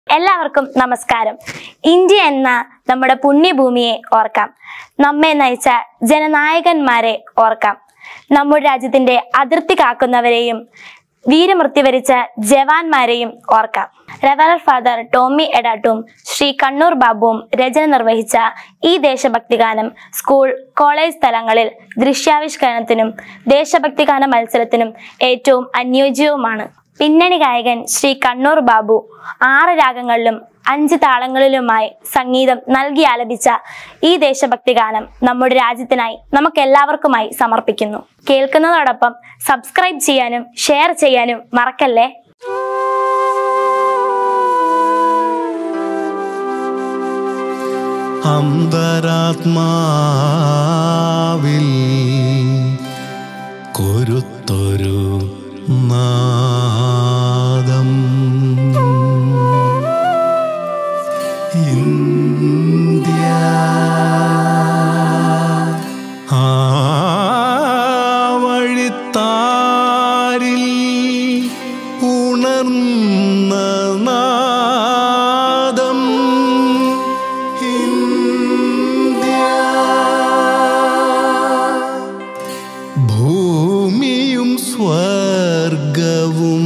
എല്ലാവർക്കും നമസ്കാരം ഇന്ത്യ എന്ന നമ്മുടെ പുണ്യഭൂമിയെ ഓർക്കാം നമ്മെ നയിച്ച ജനനായകന്മാരെ ഓർക്കാം നമ്മുടെ രാജ്യത്തിന്റെ അതിർത്തി കാക്കുന്നവരെയും വീരമൃത്യു വരിച്ച ജവാന്മാരെയും ഓർക്കാം റവറർ ഫാദർ ടോമി എഡാട്ടും ശ്രീ കണ്ണൂർ ബാബുവും രചന നിർവഹിച്ച ഈ ദേശഭക്തി ഗാനം സ്കൂൾ കോളേജ് തലങ്ങളിൽ ദൃശ്യാവിഷ്കരണത്തിനും ദേശഭക്തി ഗാന മത്സരത്തിനും ഏറ്റവും അനുയോജ്യവുമാണ് പിന്നണി ഗായകൻ ശ്രീ കണ്ണൂർ ബാബു ആറ് രാഗങ്ങളിലും അഞ്ച് താളങ്ങളിലുമായി സംഗീതം നൽകി ആലപിച്ച ഈ ദേശഭക്തി ഗാനം നമ്മുടെ രാജ്യത്തിനായി നമുക്ക് എല്ലാവർക്കുമായി സമർപ്പിക്കുന്നു കേൾക്കുന്നതോടൊപ്പം സബ്സ്ക്രൈബ് ചെയ്യാനും ഷെയർ ചെയ്യാനും മറക്കല്ലേ അന്തരാത്മാവിൽ കൊരുത്തൊരു നാദം ഇന്ത്യ ആ വഴിത്താരിൽ ഉണർന്ന നാദം ഇന്ത്യ ഭൂമിയും സ്വർഗവും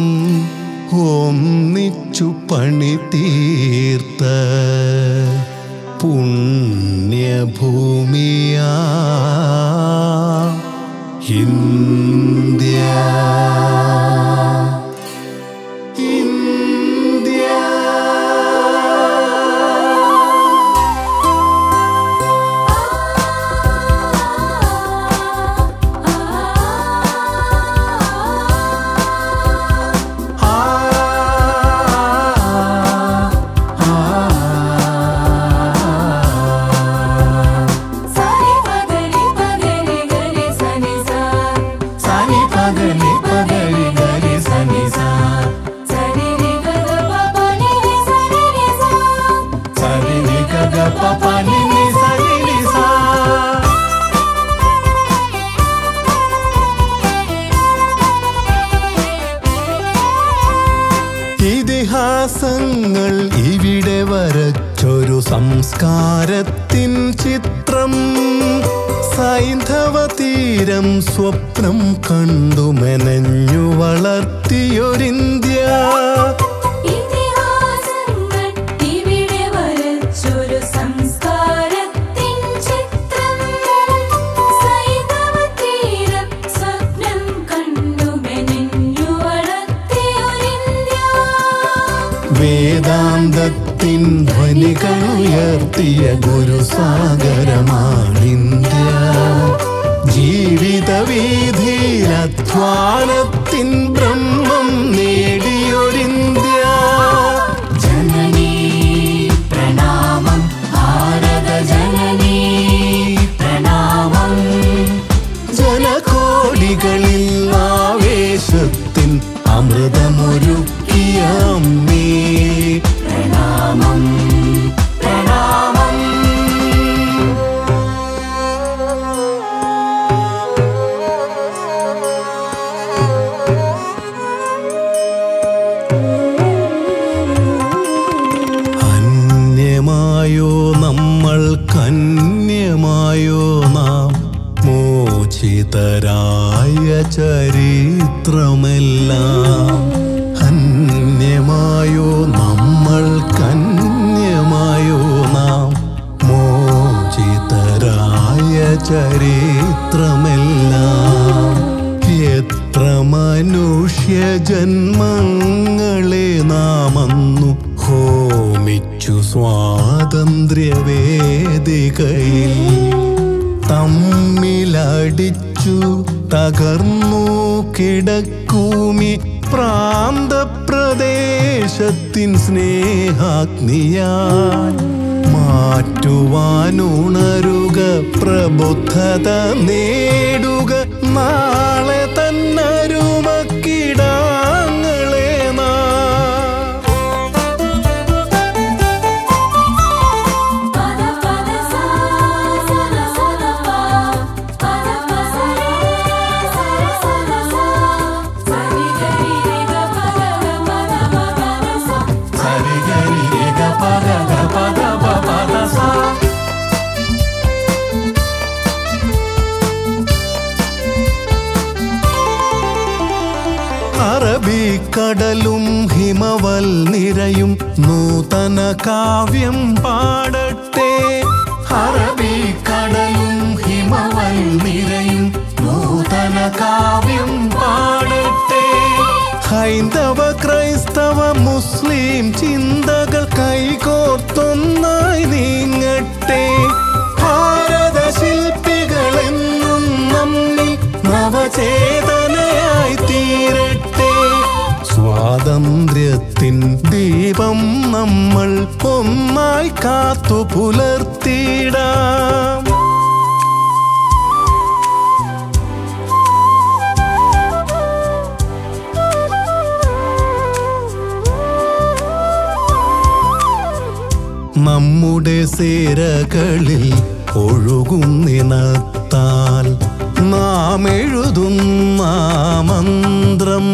ഒന്നിച്ചു പണി തീർത്ത പുണ്യഭൂമിയാ ഇന്ത്യ ഇന്ത്യ സനി പഗരി പഗരി ഗരി സനി സാ സനി പഗനി പഗരി ഗരി സനി സാ സനി രി ഗഗ പപ നി രി സനി രി സാ സനി നി ഗഗ പപ നി നി സനി നി സാ ഇതിഹാസങ്ങൾ ഇവിടെ വരച്ചൊരു സംസ്കാരത്തിൻ ചിത്രം സൈന്ധവ തീരം സ്വപ്നം കണ്ടു മെനഞ്ഞു വളർത്തിയൊരിന്ത്യ ഇതിഹാസങ്ങൾ ഇവിടെ വരച്ചൊരു സംസ്കാരത്തിൻ ചിത്രം സൈതവ തീരം സ്വപ്നം കണ്ടു മെനഞ്ഞു വളർത്തിയൊരിന്ത്യ വേദാന്തത്തിൻ ധ്വനികളുയർത്തിയ ഗുരുസാഗരമാണിന്ത്യ ജീവിത വീതിയിൽ അധ്വാനത്തിൻ ബ്രഹ്മം നേടിയൊരിന്ത്യ ജനനീ പ്രണാമം ഭാരത ജനനീ പ്രണാമം ജനകോടികളിൽ ആവേശത്തിൻ അമൃതമൊരുക്കിയ അമ്മേ പ്രണാമം പ്രണാമം അന്യമായോ നമ്മൾ കന്യമായോ നാം മോചിതരായ ചരിത്രമെല്ലാം അന്യമായോ നമ്മൾ കന്യമായോ നാം മോചിതരായ ചരിത്രമെല്ലാം എത്ര മനുഷ്യ ജന്മങ്ങളെ നാമന്നു ഹോമിച്ചു സ്വാതന്ത്ര്യവേദികയിൽ തമ്മിലടിച്ചു തകർന്നു കിടക്കൂമി പ്രാന്തപ്രദേശത്തിൻ സ്നേഹാഗ്നിയാൽ മാറ്റുവാനുണരുക പ്രബുദ്ധത നേടുക നാളെ തന്നരുമക്കിടാങ്ങളെ നാ പദ പദ സാ സദ സദ പാ പദ പദ സര സര സദ സാ സനി ഗരി രി ഗ പദ ഗ പദ മ പദ സാ സരിഗ നിറയും നൂതന കാവ്യം പാടട്ടെ അറബിക്കടലും ഹിമവൽ നിറയും നൂതന കാവ്യം പാടട്ടെ ഹൈന്ദവ ക്രൈസ്തവ മുസ്ലിം ചിന്തകൾ കൈകോർത്തൊന്നായി നീങ്ങട്ടെ ഭാരത ശില്പികളെന്നും നമ്മിൽ നവചേതനയായി തീരട്ടെ സ്വാതന്ത്ര്യത്തിൻ ദീപം നമ്മൾ ഒന്നായി കാത്തു പുലർത്തിടാം നമ്മുടെ സേരകളിൽ ഒഴുകുന്നിനത്താൽ നാം എഴുതുന്ന മന്ത്രം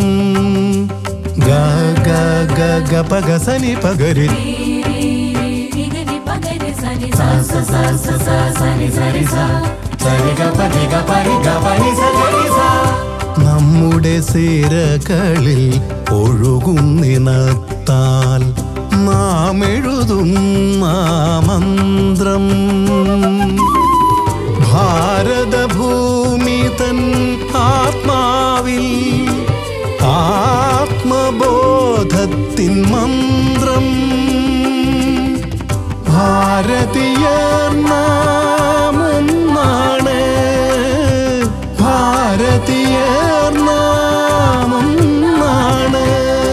ഗ ഗ ഗ ഗ പഗ സനി പകരി രിഗരി പഗരി സനി സ സ സ സ സ സനി സരി സ സരി ഗ പരി ഗ പരി ഗ പരി സ ഗരി സ. നമ്മുടെ സേരകളിൽ ഒഴുകുന്നിനത്താൽ നാം എഴുതുന്ന മന്ത്രം ഭാരതഭൂമി തൻ ആത്മാവിൽ ആത്മബോധത്തിൻ മന്ത്രം ഭാരതീയർ നാം ഒന്നാണ് ഭാരതീയർ നാം ഒന്നാണ്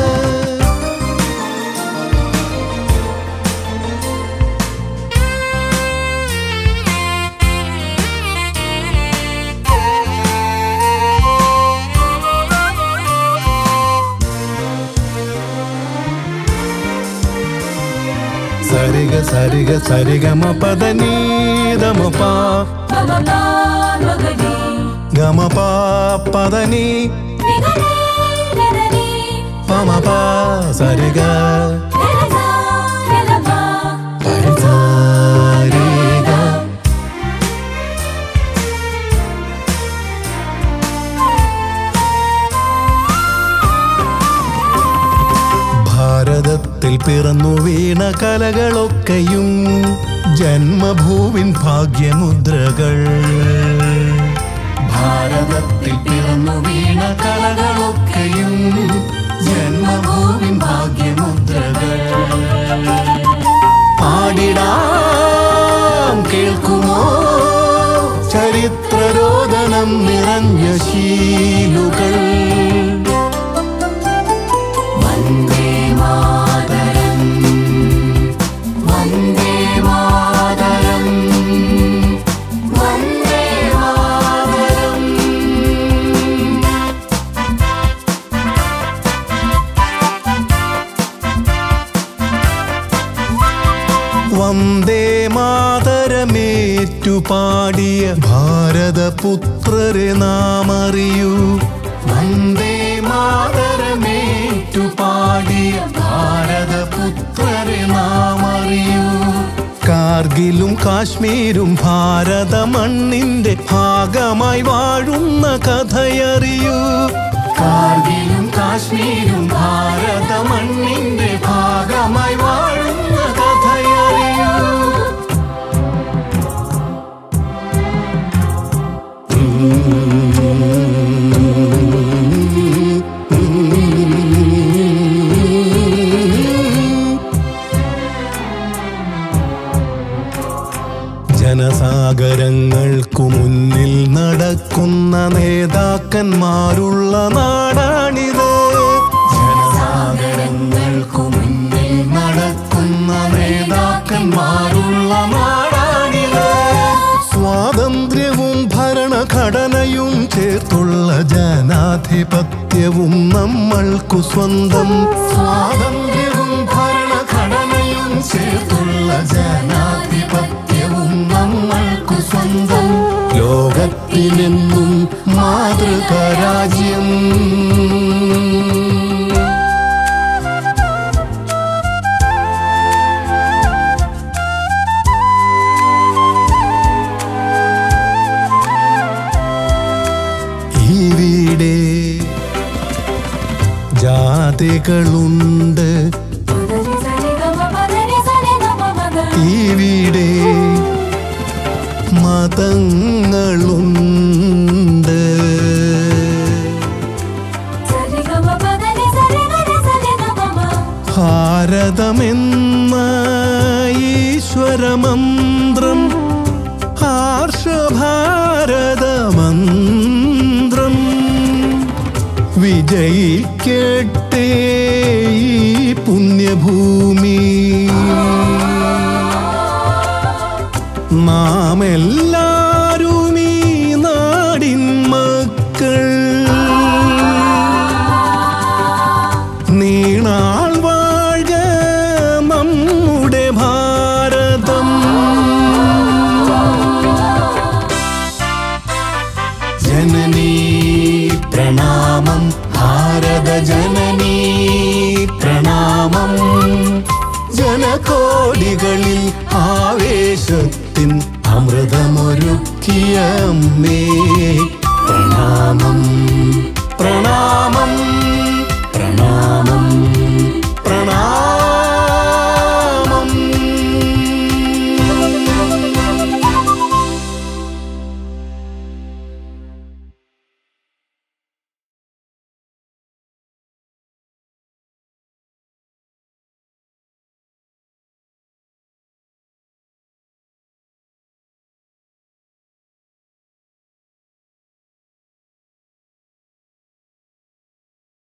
സരിഗ സരിഗ സരിഗമ പദനീതമ പാ മമ മഗരി ഗമ പാ പദനി രിഗരി രിഗരി പമ പാ സരിഗ രഗ രഗ പരിസാരിഗ ഭാരതത്തിൽ പിറന്നു വീണ കലകളൊക്കെയും ജന്മഭൂവിൻ ഭാഗ്യമുദ്രകൾ ഭാരതത്തിൽ പിറന്നു വീണ കലകളൊക്കെയും ജന്മഭൂവിൻ ഭാഗ്യമുദ്രകൾ പാടിടാം കേൾക്കുമോ ചരിത്രരോദനം നിറഞ്ഞ ശീലുകൾ വന്ദേ മാതരം വന്ദേ മാതരം വന്ദേ മാതരം വന്ദേ മാതരമേറ്റു പാടിയ ഭാരതപുത്രരെ നാം അറിയൂ വന്ദേ മാതരമേറ്റു പാടിയ ഭാരതപുത്രരെ നാം അറിയൂ കാർഗിലും കാശ്മീരും ഭാരത മണ്ണിന്റെ ഭാഗമായി വാഴുന്ന കഥയറിയൂ കാർഗിലും കാശ്മീരും ഭാരത മണ്ണിന്റെ ഭാഗമായി വാഴുന്ന കഥയറിയൂ ജനസാഗരങ്ങൾക്കു മുന്നിൽ നടക്കുന്ന നേതാക്കന്മാരുള്ള നാടാണിത് ജനസാഗരങ്ങൾക്കു മുന്നിൽ നടക്കുന്ന നേതാക്കന്മാരുള്ള നാടാണിത് സ്വാതന്ത്ര്യവും ഭരണഘടനയും ചേർത്തുള്ള ജനാധിപത്യവും നമ്മൾക്കു സ്വന്തം സ്വാതന്ത്ര്യവും ഭരണഘടനയും ചേർത്തുള്ള ജനാധിപത്യവും നമ്മൾക്കു സ്വന്തം ലോകത്തിലെന്നും മാതൃക രാജ്യം ഇവിടെ ജാതികളുണ്ട് ഇവിടെ മതങ്ങളുണ്ട് സരിഗമ പദനി സരിഗരി സരിഗമമ ഭാരതമെന്ന ഈശ്വരമന്ത്രം ആർഷഭാരതമന്ത്രം വിജയിക്കട്ടെ ഈ പുണ്യഭൂമി നാം എല്ലാരും ഈ നാടിൻ മക്കൾ നീണാൾ വാഴ്ക നമ്മുടെ ഭാരതം ജനനീ പ്രണാമം ഭാരത ജനനീ പ്രണാമം ജനകോടികളിൽ ആവേശത്തിൻ അമൃതമൊരുക്കിയ അമ്മേ